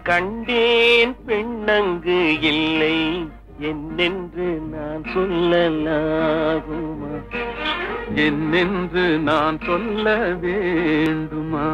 கண்டேன் பெண்ணங்கு இல்லை என்னென்று நான் சொல்லலாகுமா என்னென்று நான் சொல்ல வேண்டுமா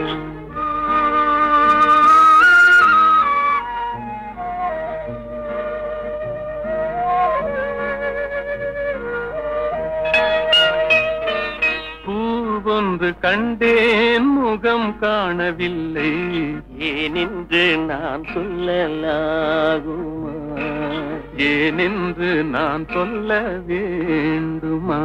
பூவொன்று கண்டேன் முகம் காணவில்லை ஏனென்று நான் சொல்லலாகுமா ஏனென்று நான் சொல்ல வேண்டுமா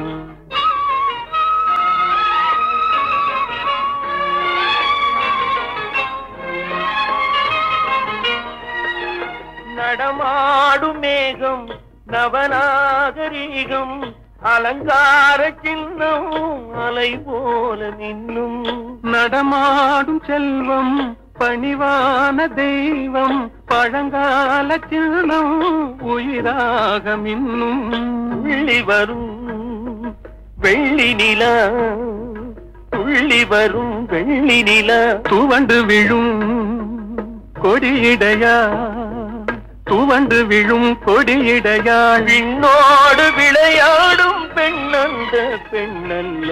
நடமாடும் மேகம் நவநாகரீகம் அலங்கார சின்னம் அலை போல நின்னும் நடமாடும் செல்வம் பணிவான தெய்வம் பழங்கால சின்னம் உயிராக மின்னும் துள்ளி வரும் வெள்ளி நிலா துள்ளி வரும் வெள்ளி நிலா துவண்டு விழும் கொடியிடையா துவண்டு விழும் கொடியிடையா விண்ணோடு விளையாடும் பெண்ணந்த பெண்ணல்ல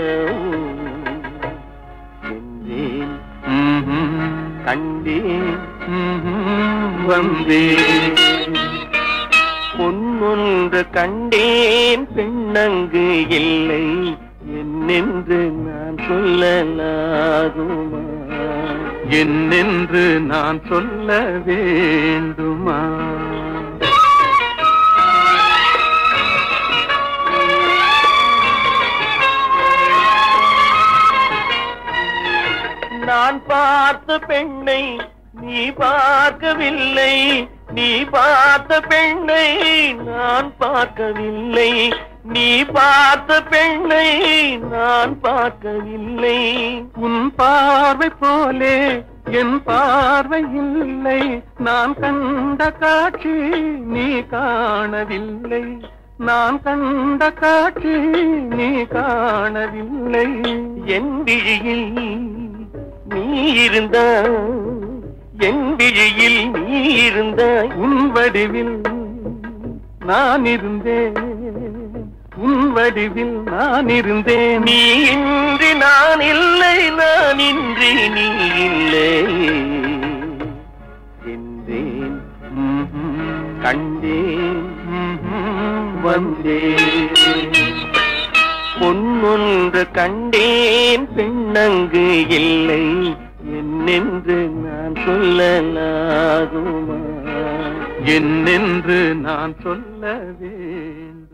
என்றேன் ம்ஹும். கண்டேன் ம்ஹும். வந்தேன் பொன்னொன்று கண்டேன் பெண்ணங்கு இல்லை என்னென்று நான் சொல்லலாகுமா என்னென்று நான் சொல்ல வேண்டுமா நான் பார்த்த பெண்ணை நீ பார்க்கவில்லை நீ பார்த்த பெண்ணை நான் பார்க்கவில்லை நீ பார்த்த பெண்ணை நான் பார்க்கவில்லை உன் பார்வை போலே என் பார்வை இல்லை நான் கண்ட காட்சி நீ காணவில்லை நான் கண்ட காட்சி நீ காணவில்லை என் விழியில் நீ இருந்தாய் என் விழியில் நீ இருந்தாய் உன் வடிவில் நான் இருந்தேன் உன் வடிவில் நான் இருந்தேன் நீ இன்றி நான் இல்லை நான் இன்றி நீ இல்லை என்றேன் ம்ஹும். கண்டேன் ம்ஹும். வந்தேன் பொன்னொன்று கண்டேன் பெண்ணங்கு இல்லை என்னென்று நான் சொல்லலாகுமா என்னென்று நான் சொல்ல வேண்டும்